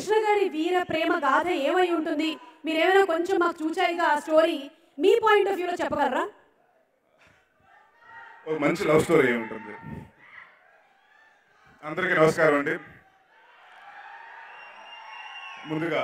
కృష్ణ గారి వీర ప్రేమ గాథ ఏమై ఉంటుంది మీరేమైనా కొంచెం మాకు చూచాయిగా ఆ స్టోరీ మీ పాయింట్ ఆఫ్ వ్యూలో చెప్పగలరా ఒక మంచి లవ్ స్టోరీ ఉంటుంది అందరికీ నమస్కారం అండి ముందుగా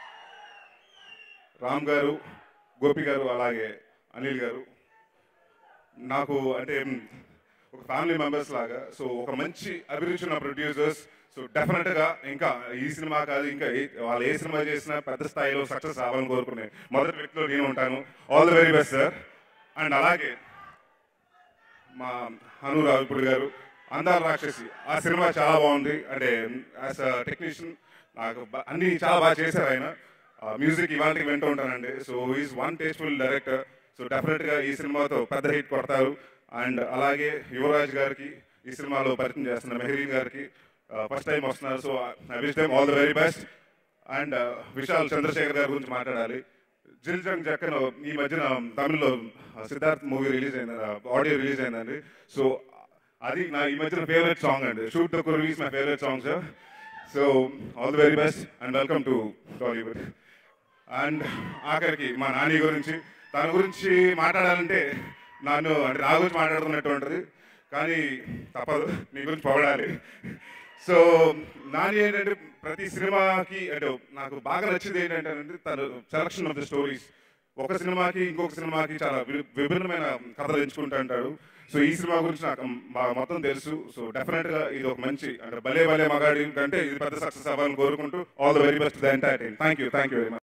రామ్ గారు గోపి గారు అలాగే అనిల్ గారు నాకు అంటే ఒక ఫ్యామిలీ మెంబర్స్ లాగా సో ఒక మంచి అభిరుచి ఉన్న ప్రొడ్యూసర్స్ సో డెఫినెట్గా ఇంకా ఈ సినిమా కాదు ఇంకా ఏ- వాళ్ళు ఏ సినిమా చేసినా పెద్ద స్థాయిలో సక్సెస్ అవ్వాలని కోరుకునే మొదటి వ్యక్తిలో నేను ఉంటాను all the very best sir and అలాగే మా హను రావిపూడి గారు అందాల రాక్షసి ఆ సినిమా చాలా బాగుంది అంటే యాజ్ అ టెక్నీషియన్ నాకు బా- అన్ని చాలా బాగా చేశారు ఆయన మ్యూజిక్ ఇవాళకి వింటూ ఉంటానండి so is one tasteful director so డెఫినెట్గా ఈ సినిమాతో పెద్ద హిట్ కొడతారు అండ్ అలాగే యువరాజ్ గారికి ఈ సినిమాలో పరిచయం చేస్తున్న మెహరీన్ గారికి ఫస్ట్ టైం వస్తున్నారు so I wish time all the very best and Vishal Chandrasekhar గారి గురించి మాట్లాడాలి జిల్ జంగ్ జక్కన్ ఈ మధ్యన తమిళ్లో సిద్ధార్థ్ మూవీ రిలీజ్ అయింది ఆడియో రిలీజ్ అయిందండి సో అది నా ఈ మధ్యన ఫేవరెట్ సాంగ్ అండి షూట్ ద కుర్వీస్ my favourite song sir so all the very best and welcome to Tollywood and ఆఖరికి మా నాని గురించి తన గురించి మాట్లాడాలంటే నన్ను అంటే నా గురించి మాట్లాడుతున్నట్టు ఉంటుంది కానీ తప్పదు మీ గురించి పొగడాలి సో నాని ఏంటంటే ప్రతి సినిమాకి అంటే నాకు బాగా నచ్చింది ఏంటంటే తను సెలక్షన్ ఆఫ్ ద స్టోరీస్ ఒక సినిమాకి ఇంకొక సినిమాకి చాలా వి- విభిన్నమైన కథలు ఎంచుకుంటూ ఉంటాడు సో ఈ సినిమా గురించి నాకు బాగా మొత్తం తెలుసు సో డెఫినెట్ గా ఇది ఒక మంచి అంటే భలే భలే మగాడి కంటే ఇది పెద్ద సక్సెస్ అవ్వాలని కోరుకుంటూ all the very best the entire thank you thank you very much